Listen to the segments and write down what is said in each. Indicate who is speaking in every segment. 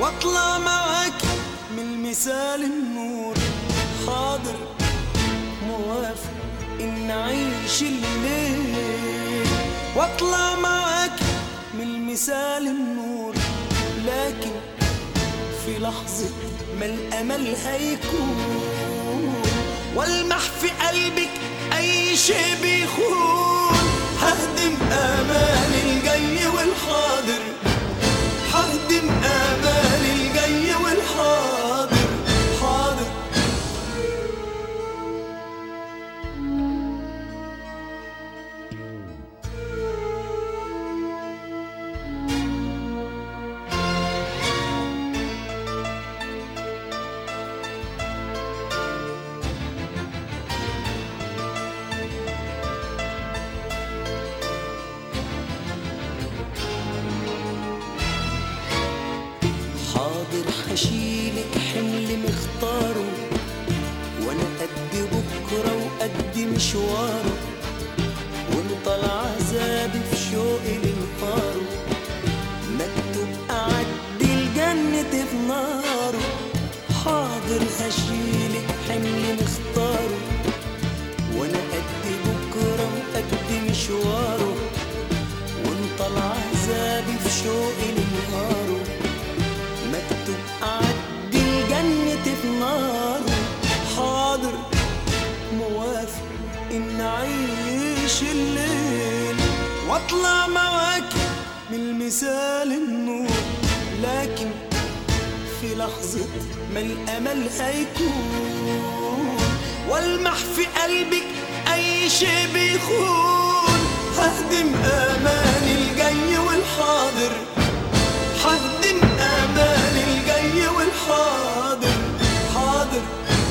Speaker 1: واطلع معاك من المثال النور حاضر موافق ان نعيش الليل واطلع معاك من المثال النور لكن في لحظة ما الأمل هيكون والمح في قلبك أي شيء بيخون ههدم آمال الجاي والحاضر ههدم آمال الجاي والحاضر حاضر حاضر هشيلك حمل مختاره وانا قد بكره وقد مشواره وانت العذاب في شوقي لنهاره مكتوب اعدي الجنة في ناره حاضر هشيلك حمل مختاره وانا قد بكره وقد مشواره وانت العذاب في شوقي لنهاره مكتوب أعدي الجنة في ناره حاضر موافق إن أعيش الليل وأطلع معاك من المثال النور لكن في لحظة ما الأمل هيكون والمح في قلبك أي شيء بيخون ههدم آمال الجاي والحاضر ههدم آمال الجاي والحاضر حاضر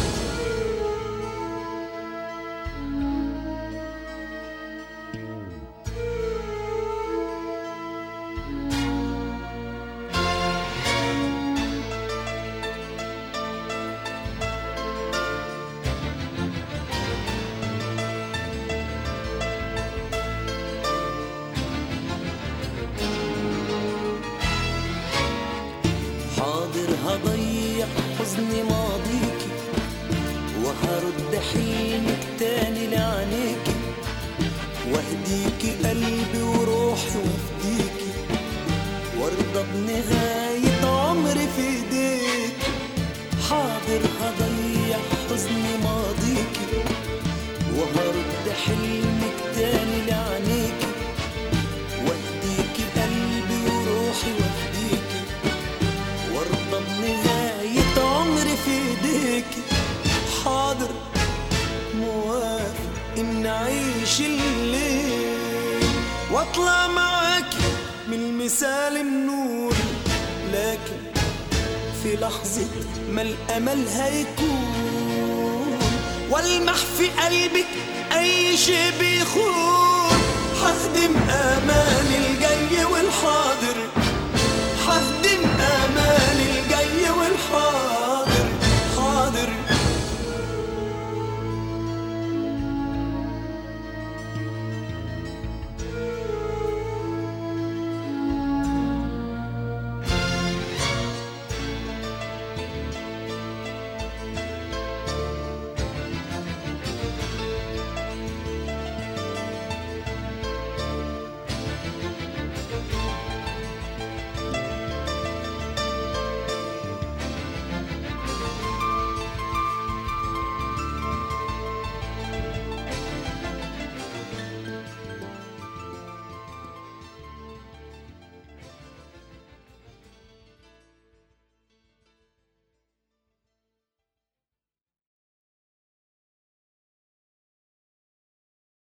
Speaker 1: حاضر هضيع حزن ماضيكي وهرد حلمك تاني لعينيكي واهديكي قلبي وروحي وافديكي وارضى بنهاية عمري في ايديك حاضر هضيع حزن ماضيكي وهرد حلمك تاني لعينيكي واهديكي قلبي وروحي وافديكي وارضى بنهاية عمري في ايديكي حاضر موافق ان اعيش الليل واطلع معاكي من المثال النور لكن في لحظة ما الأمل هيكون والمح في قلبك أي شيء بيخون ههدم آمال الجاي والحاضر